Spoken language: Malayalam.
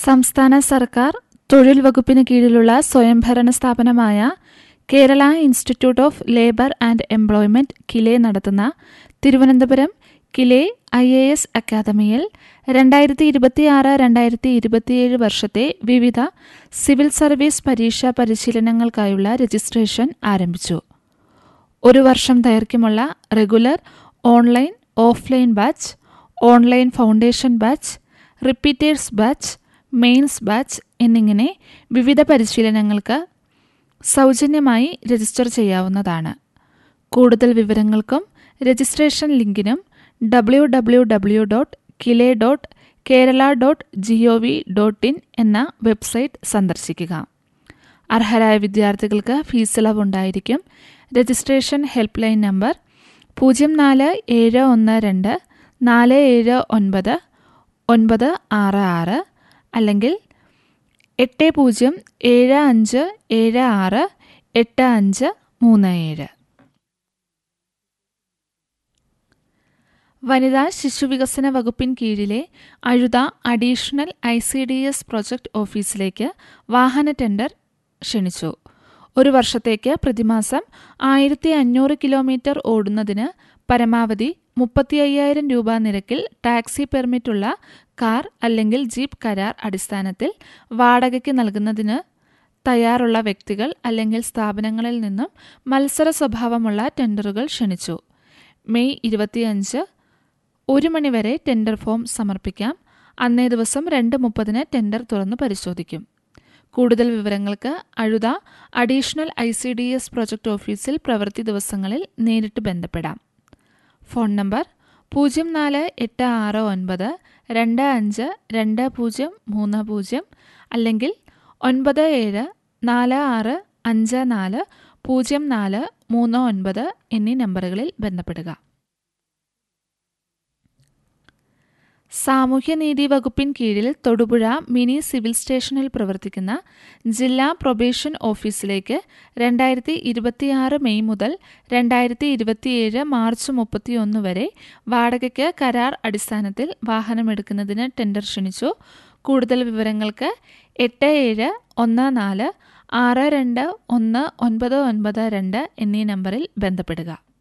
സംസ്ഥാന സർക്കാർ തൊഴിൽ വകുപ്പിന് കീഴിലുള്ള സ്വയംഭരണ സ്ഥാപനമായ Kerala institute of labour and employment KILE നടത്തുന്ന തിരുവനന്തപുരം കിലെ ഐ എ എസ് അക്കാദമിയിൽ രണ്ടായിരത്തി ഇരുപത്തിയാറ് രണ്ടായിരത്തി ഇരുപത്തിയേഴ് വർഷത്തെ വിവിധ സിവിൽ സർവീസ് പരീക്ഷാ പരിശീലനങ്ങൾക്കായുള്ള രജിസ്ട്രേഷൻ ആരംഭിച്ചു ഒരു വർഷം ദൈർഘ്യമുള്ള regular online offline batch online foundation batch repeaters batch mains batch എന്നിങ്ങനെ വിവിധ പരിശീലനങ്ങൾക്ക് സൗജന്യമായി രജിസ്റ്റർ ചെയ്യാവുന്നതാണ് കൂടുതൽ വിവരങ്ങൾക്കും രജിസ്ട്രേഷൻ ലിങ്കിനും W W W dot KILE dot Kerala dot G O V dot in എന്ന വെബ്സൈറ്റ് സന്ദർശിക്കുക അർഹരായ വിദ്യാർത്ഥികൾക്ക് ഫീസ് ഇളവുണ്ടായിരിക്കും രജിസ്ട്രേഷൻ ഹെൽപ്പ് ലൈൻ നമ്പർ പൂജ്യം നാല് ഏഴ് ഒന്ന് രണ്ട് നാല് ഏഴ് ഒൻപത് ഒൻപത് ആറ് ആറ് അല്ലെങ്കിൽ എട്ട് പൂജ്യം ഏഴ് അഞ്ച് ഏഴ് ആറ് എട്ട് അഞ്ച് മൂന്ന് ഏഴ് വനിതാ ശിശുവികസന വകുപ്പിൻ കീഴിലെ Azhutha additional I C D S project ഓഫീസിലേക്ക് വാഹന ടെൻഡർ ക്ഷണിച്ചു ഒരു വർഷത്തേക്ക് പ്രതിമാസം ആയിരത്തി അഞ്ഞൂറ് കിലോമീറ്റർ ഓടുന്നതിന് പരമാവധി മുപ്പത്തി അയ്യായിരം രൂപ നിരക്കിൽ ടാക്സി പെർമിറ്റുള്ള കാർ അല്ലെങ്കിൽ ജീപ്പ് കരാർ അടിസ്ഥാനത്തിൽ വാടകയ്ക്ക് നൽകുന്നതിന് തയ്യാറുള്ള വ്യക്തികൾ അല്ലെങ്കിൽ സ്ഥാപനങ്ങളിൽ നിന്നും മത്സര സ്വഭാവമുള്ള ടെൻഡറുകൾ ക്ഷണിച്ചു മെയ് ഇരുപത്തിയഞ്ച് ഒരു മണിവരെ ടെൻഡർ ഫോം സമർപ്പിക്കാം അന്നേ ദിവസം രണ്ട് മുപ്പതിന് ടെൻഡർ തുറന്നു പരിശോധിക്കും കൂടുതൽ വിവരങ്ങൾക്ക് Azhutha additional I C D S project ഓഫീസിൽ പ്രവൃത്തി ദിവസങ്ങളിൽ നേരിട്ട് ബന്ധപ്പെടാം ഫോൺ നമ്പർ പൂജ്യം നാല് എട്ട് ആറ് ഒൻപത് രണ്ട് അഞ്ച് രണ്ട് പൂജ്യം മൂന്ന് പൂജ്യം അല്ലെങ്കിൽ ഒൻപത് ഏഴ് നാല് ആറ് അഞ്ച് നാല് പൂജ്യം നാല് മൂന്ന് ഒൻപത് എന്നീ നമ്പറുകളിൽ ബന്ധപ്പെടുക സാമൂഹ്യനീതി വകുപ്പിൻ കീഴിൽ തൊടുപുഴ മിനി സിവിൽ സ്റ്റേഷനിൽ പ്രവർത്തിക്കുന്ന ജില്ലാ പ്രൊബേഷൻ ഓഫീസിലേക്ക് രണ്ടായിരത്തി ഇരുപത്തിയാറ് മെയ് മുതൽ രണ്ടായിരത്തി ഇരുപത്തിയേഴ് മാർച്ച് മുപ്പത്തിയൊന്ന് വരെ വാടകയ്ക്ക് കരാർ അടിസ്ഥാനത്തിൽ വാഹനമെടുക്കുന്നതിന് ടെൻഡർ ക്ഷണിച്ചു കൂടുതൽ വിവരങ്ങൾക്ക് എട്ട് ഏഴ് ഒന്ന് നാല് ആറ് രണ്ട് ഒന്ന് ഒൻപത് ഒൻപത് രണ്ട് എന്നീ നമ്പറിൽ ബന്ധപ്പെടുക